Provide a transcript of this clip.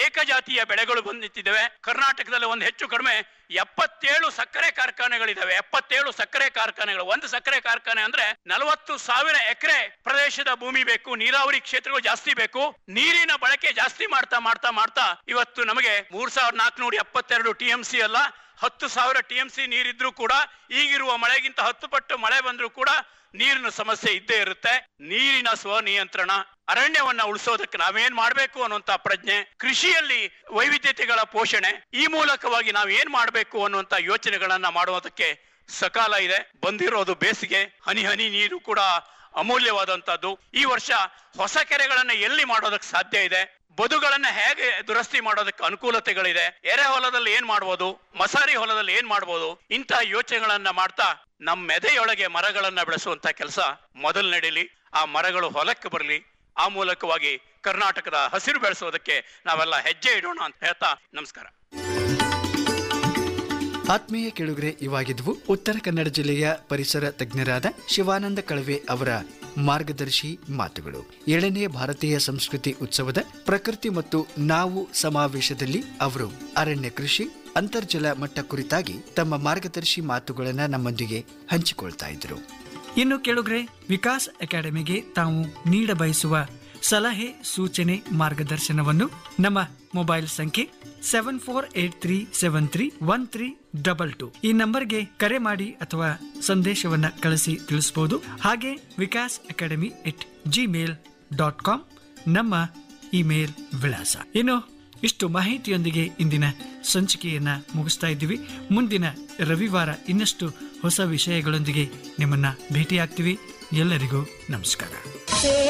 ಏಕಜಾತಿಯ ಬೆಳೆಗಳು ಬಂದು ನಿಂತಿದ್ದಾವೆ ಕರ್ನಾಟಕದಲ್ಲಿ ಒಂದು ಹೆಚ್ಚು ಕಡಿಮೆ ಎಪ್ಪತ್ತೇಳು ಸಕ್ಕರೆ ಕಾರ್ಖಾನೆಗಳಿದಾವೆ ಎಪ್ಪತ್ತೇಳು ಸಕ್ಕರೆ ಕಾರ್ಖಾನೆಗಳು ಒಂದು ಸಕ್ಕರೆ ಕಾರ್ಖಾನೆ ಅಂದ್ರೆ ನಲವತ್ತು ಸಾವಿರ ಎಕರೆ ಪ್ರದೇಶದ ಭೂಮಿ ಬೇಕು ನೀರಾವರಿ ಕ್ಷೇತ್ರಗಳು ಜಾಸ್ತಿ ಬೇಕು ನೀರಿನ ಬಳಕೆ ಜಾಸ್ತಿ ಮಾಡ್ತಾ ಮಾಡ್ತಾ ಮಾಡ್ತಾ ಇವತ್ತು ನಮಗೆ ಮೂರ್ ಸಾವಿರದ ನಾಲ್ಕುನೂರ ಎಪ್ಪತ್ತೆರಡು ಟಿ ಎಂ ಸಿ ಅಲ್ಲ ಹತ್ತು ಸಾವಿರ ಟಿ ಎಂ ಸಿ ನೀರಿದ್ರೂ ಕೂಡ ಈಗಿರುವ ಮಳೆಗಿಂತ ಹತ್ತು ಪಟ್ಟು ಮಳೆ ಬಂದ್ರೂ ಕೂಡ ನೀರಿನ ಸಮಸ್ಯೆ ಇದ್ದೇ ಇರುತ್ತೆ ನೀರಿನ ಸ್ವನಿಯಂತ್ರಣ ಅರಣ್ಯವನ್ನ ಉಳಿಸೋದಕ್ಕೆ ನಾವೇನ್ ಮಾಡ್ಬೇಕು ಅನ್ನುವಂತ ಪ್ರಜ್ಞೆ ಕೃಷಿಯಲ್ಲಿ ವೈವಿಧ್ಯತೆಗಳ ಪೋಷಣೆ ಈ ಮೂಲಕವಾಗಿ ನಾವ್ ಏನ್ ಮಾಡ್ಬೇಕು ಅನ್ನುವಂತ ಯೋಚನೆಗಳನ್ನ ಮಾಡುವುದಕ್ಕೆ ಸಕಾಲ ಇದೆ ಬಂದಿರೋದು ಬೇಸಿಗೆ ಹನಿ ಹನಿ ನೀರು ಕೂಡ ಅಮೂಲ್ಯವಾದಂತದ್ದು ಈ ವರ್ಷ ಹೊಸ ಕೆರೆಗಳನ್ನ ಎಲ್ಲಿ ಮಾಡೋದಕ್ಕೆ ಸಾಧ್ಯ ಇದೆ ಬದುಗಳನ್ನ ಹೇಗೆ ದುರಸ್ತಿ ಮಾಡೋದಕ್ಕೆ ಅನುಕೂಲತೆಗಳಿದೆ ಎರೆ ಹೊಲದಲ್ಲಿ ಏನ್ ಮಾಡ್ಬೋದು ಮಸಾರಿ ಹೊಲದಲ್ಲಿ ಏನ್ ಮಾಡ್ಬೋದು ಇಂತಹ ಯೋಚನೆಗಳನ್ನ ಮಾಡ್ತಾ ನಮ್ಮ ಮೆದೆಯೊಳಗೆ ಮರಗಳನ್ನ ಬೆಳೆಸುವಂತ ಕೆಲಸ ಮೊದಲು ನಡೀಲಿ ಆ ಮರಗಳು ಹೊಲಕ್ಕೆ ಬರಲಿ ಆ ಮೂಲಕವಾಗಿ ಕರ್ನಾಟಕದ ಹಸಿರು ಬೆಳೆಸೋದಕ್ಕೆ ನಾವೆಲ್ಲ ಹೆಜ್ಜೆ ಇಡೋಣ ಅಂತ ಹೇಳ್ತಾ ನಮಸ್ಕಾರ ಆತ್ಮೀಯ ಕೆಳುಗರೆ ಇವಾಗಿದ್ವು ಉತ್ತರ ಕನ್ನಡ ಜಿಲ್ಲೆಯ ಪರಿಸರ ತಜ್ಞರಾದ ಶಿವಾನಂದ ಕಳವೆ ಅವರ ಮಾರ್ಗದರ್ಶಿ ಮಾತುಗಳು ಏಳನೇ ಭಾರತೀಯ ಸಂಸ್ಕೃತಿ ಉತ್ಸವದ ಪ್ರಕೃತಿ ಮತ್ತು ನಾವು ಸಮಾವೇಶದಲ್ಲಿ ಅವರು ಅರಣ್ಯ ಕೃಷಿ ಅಂತರ್ಜಲ ಮಟ್ಟ ಕುರಿತಾಗಿ ತಮ್ಮ ಮಾರ್ಗದರ್ಶಿ ಮಾತುಗಳನ್ನ ನಮ್ಮೊಂದಿಗೆ ಹಂಚಿಕೊಳ್ತಾ ಇದ್ರು ಇನ್ನು ಕೆಳಗ್ರೆ ವಿಕಾಸ್ ಅಕಾಡೆಮಿಗೆ ತಾವು ನೀಡ ಬಯಸುವ ಸಲಹೆ ಸೂಚನೆ ಮಾರ್ಗದರ್ಶನವನ್ನು ನಮ್ಮ ಮೊಬೈಲ್ ಸಂಖ್ಯೆ seven four eight three seven three one three double two ಈ ನಂಬರ್ಗೆ ಕರೆ ಮಾಡಿ ಅಥವಾ ಸಂದೇಶವನ್ನ ಕಳಿಸಿ ತಿಳಿಸಬಹುದು ಹಾಗೆ Vikas academy at Gmail dot com ನಮ್ಮ ಇಮೇಲ್ ವಿಳಾಸ ಇನ್ನು ಇಷ್ಟು ಮಾಹಿತಿಯೊಂದಿಗೆ ಇಂದಿನ ಸಂಚಿಕೆಯನ್ನ ಮುಗಿಸ್ತಾ ಇದ್ದೀವಿ ಮುಂದಿನ ರವಿವಾರ ಇನ್ನಷ್ಟು ಹೊಸ ವಿಷಯಗಳೊಂದಿಗೆ ನಿಮ್ಮನ್ನ ಭೇಟಿಯಾಗ್ತೀವಿ ಎಲ್ಲರಿಗೂ ನಮಸ್ಕಾರ